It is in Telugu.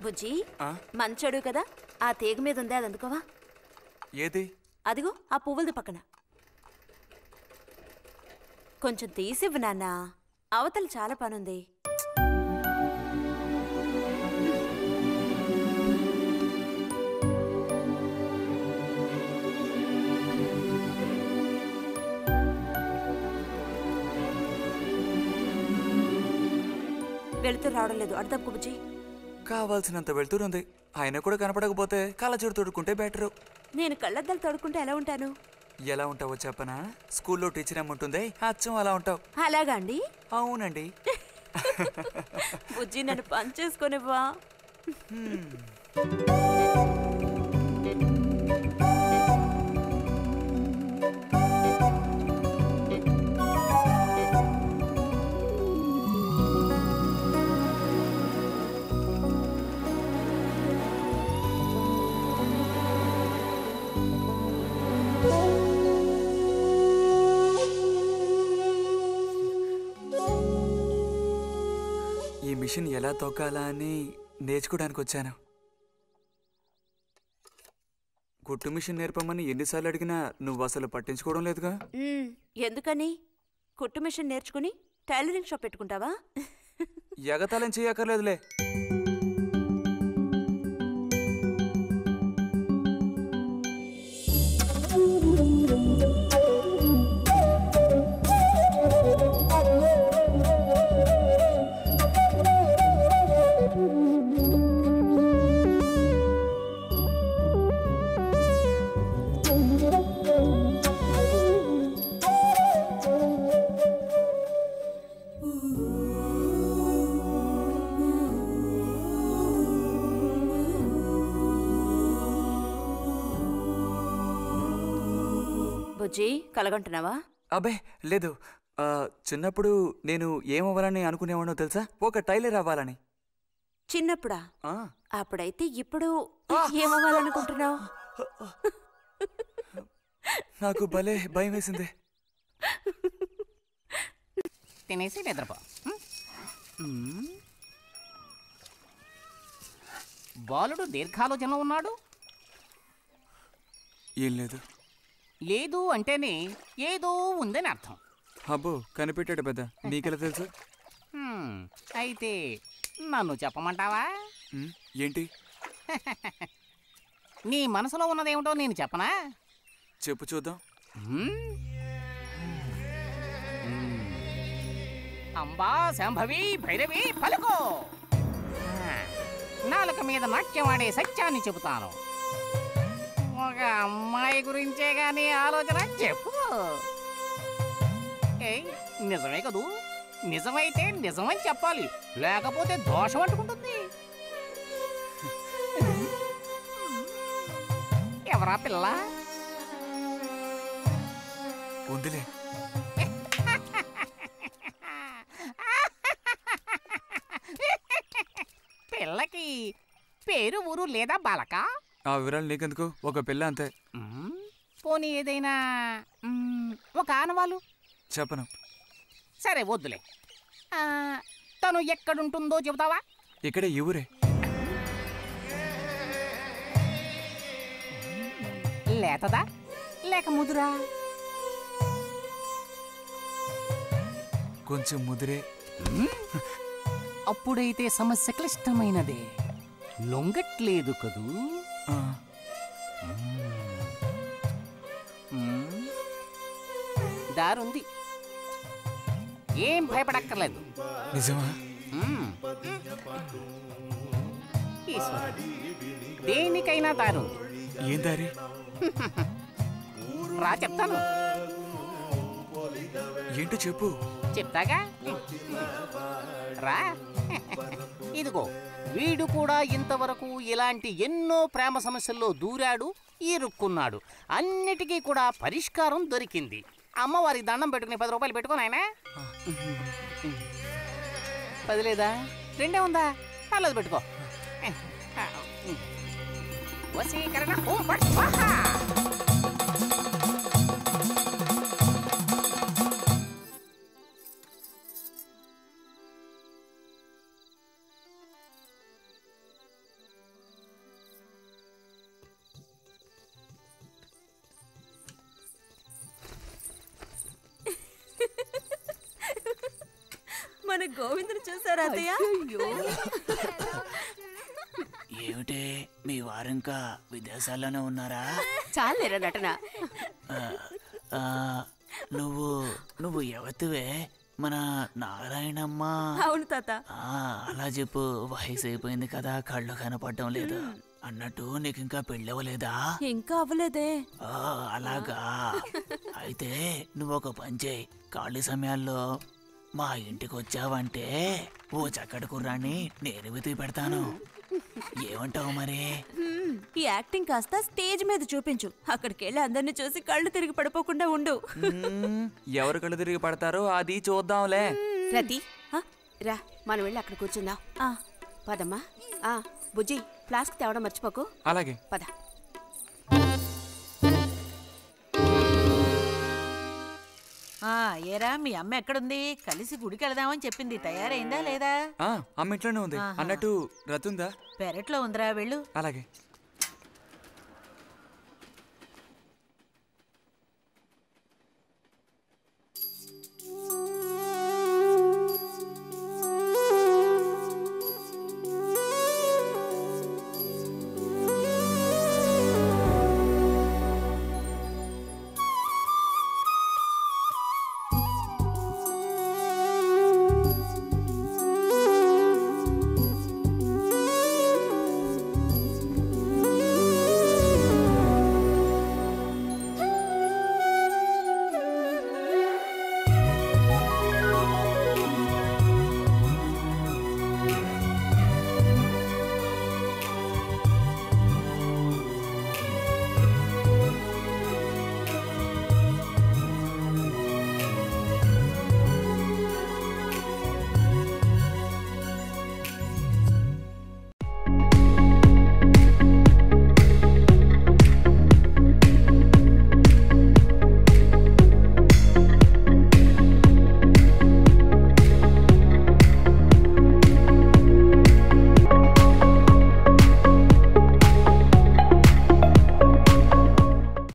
బుజ్జి ఆ? మంచోడు కదా ఆ తీగ మీద ఉందే అది అందుకోవా ఏది అదిగో ఆ పువ్వులది పక్కన కొంచెం తీసివ్వు నాన్న అవతల చాలా పనుంది వెళుతూ రావడం లేదు అర్థం బుజ్జి కావాల్సినంత వెళ్తురుంది ఆయన కూడా కనపడకపోతే కళ్ళజోడు తొడుక్కుంటే బెటరు నేను కళ్ళద్దాలు తోడుకుంటే ఎలా ఉంటాను ఎలా ఉంటావో చెప్పనా స్కూల్లో టీచర్ ఏముంటుంది అచ్చం అలా ఉంటావు అలాగా అండి అవునండి బుజ్జి నన్ను పని చేసుకునివ్వా ఈ మిషన్ ఎలా తొక్కాలా అని నేర్చుకోవడానికి వచ్చాను కుట్టు మిషన్ నేర్పమని ఎన్నిసార్లు అడిగినా నువ్వు అసలు పట్టించుకోవడం లేదుగా మ్మ్, ఎందుకని కుట్టు మిషన్ నేర్చుకుని టైలరింగ్ షాప్ పెట్టుకుంటావా ఎగతాళం చేయక్కర్లేదులే బుజ్జి కలగంటున్నావా అబ్బే లేదు ఆ, చిన్నప్పుడు నేను ఏమవ్వాలని అనుకునేవాడో తెలుసా ఒక టైలర్ అవ్వాలని చిన్నప్పుడా ఆ, అప్పుడైతే ఇప్పుడు ఏమవ్వాలనుకుంటున్నావు నాకు భలే భయం వేసింది తినేసి నిద్రపో ఉం? ఉం. బాలుడు దీర్ఘాలోచనలో ఉన్నాడు ఏం లేదు లేదు అంటేనే ఏదో ఉందని అర్థం అబ్బో కనిపెట్టాడు పెద్ద నీకెలా తెలుసు హ్మ్, అయితే నన్ను చెప్పమంటావా ఉమ్, ఏంటి నీ మనసులో ఉన్నదేమిటో నేను చెప్పనా చెప్పు చూద్దాం హ్మ్? హ్మ్. అంబా శాంభవి భైరవి పలుకో ఆ, నాలుక మీద నాట్యం ఆడే సత్యాన్ని చెబుతాను ఒక అమ్మాయి గురించే గాని ఆలోచన చెప్పు ఏయ్ నిజమే కదూ నిజమైతే నిజమని చెప్పాలి లేకపోతే దోషం అంటుకుంటుంది ఎవరా పిల్ల ఉందిలే పిల్లకి పేరు ఊరు లేదా బాలక ఆ వివరాలు నీకెందుకు ఒక పిల్ల అంతే మ్మ్. పోనీ ఏదైనా మ్మ్, ఒక ఆనవాలు చెప్పను సరే వద్దులే ఆ, తను ఎక్కడుంటుందో చెబుతావా ఇక్కడే ఈ ఊరే లేతదా లేక ముదురా కొంచెం ముదిరే అప్పుడైతే సమస్య క్లిష్టమైనదే లొంగట్లేదు కదూ ఆ, మ్మ్. దారుంది ఏం భయపడక్కర్లేదు నిజమా మ్మ్. ఈశ్వరుడు. దేనికైనా దారుంది ఏం దారి రా చెప్తాను ఏంటో చెప్పు చెప్తాగా రా ఇదిగో వీడు కూడా ఇంతవరకు ఇలాంటి ఎన్నో ప్రేమ సమస్యల్లో దూరాడు ఇరుక్కున్నాడు అన్నిటికీ కూడా పరిష్కారం దొరికింది అమ్మవారికి దండం పెట్టుకుని పది రూపాయలు పెట్టుకో నాయనా పది లేదా రెండే ఉందా పర్లేదు పెట్టుకో వశీకరణ ఓం ఫట్ స్వాహా. మన గోవిందుని చూసారా అత్తయ్య ఏమిటే మీ వారింకా విదేశాల్లోనే ఉన్నారా చాలేరా నటన ఆ, ఆ, నువ్వు నువ్వు ఎవతివే మన నారాయణమ్మ అవును తాత ఆ, అలా చెప్పు వయసు అయిపోయింది కదా కళ్ళు కనపడడం లేదు అన్నట్టు నీకు ఇంకా పెళ్ళవలేదా ఇంకా అవ్వలేదే ఆ, అలాగా అయితే నువ్వు ఒక పని చేయి ఖాళీ సమయాల్లో మా ఇంటికి వచ్చావంటే ఓ చక్కటి కుర్రాన్ని నేను వెతికి పెడతాను ఏమంటావు మరి హ్మ్, ఈ యాక్టింగ్ కాస్త స్టేజ్ మీద చూపించు అక్కడికి వెళ్ళి అందరిని చూసి కళ్ళు తిరిగి పడిపోకుండా ఉండు మ్మ్, ఎవరు కళ్ళు తిరిగి పడతారో అది చూద్దాంలే రతి రా మనం వెళ్ళి అక్కడ కూర్చుందాం ఆ, పదమ్మా ఆ బుజ్జి ఫ్లాస్క్ తేవడం మర్చిపోకు అలాగే పద ఆ ఏరా మీ అమ్మ ఎక్కడుంది కలిసి గుడికి వెళదామని చెప్పింది తయారైందా లేదా ఆ, అమ్మ ఇంట్లోనే ఉంది అన్నట్టు రతుందా పెరట్లో ఉందిరా వెళ్ళు అలాగే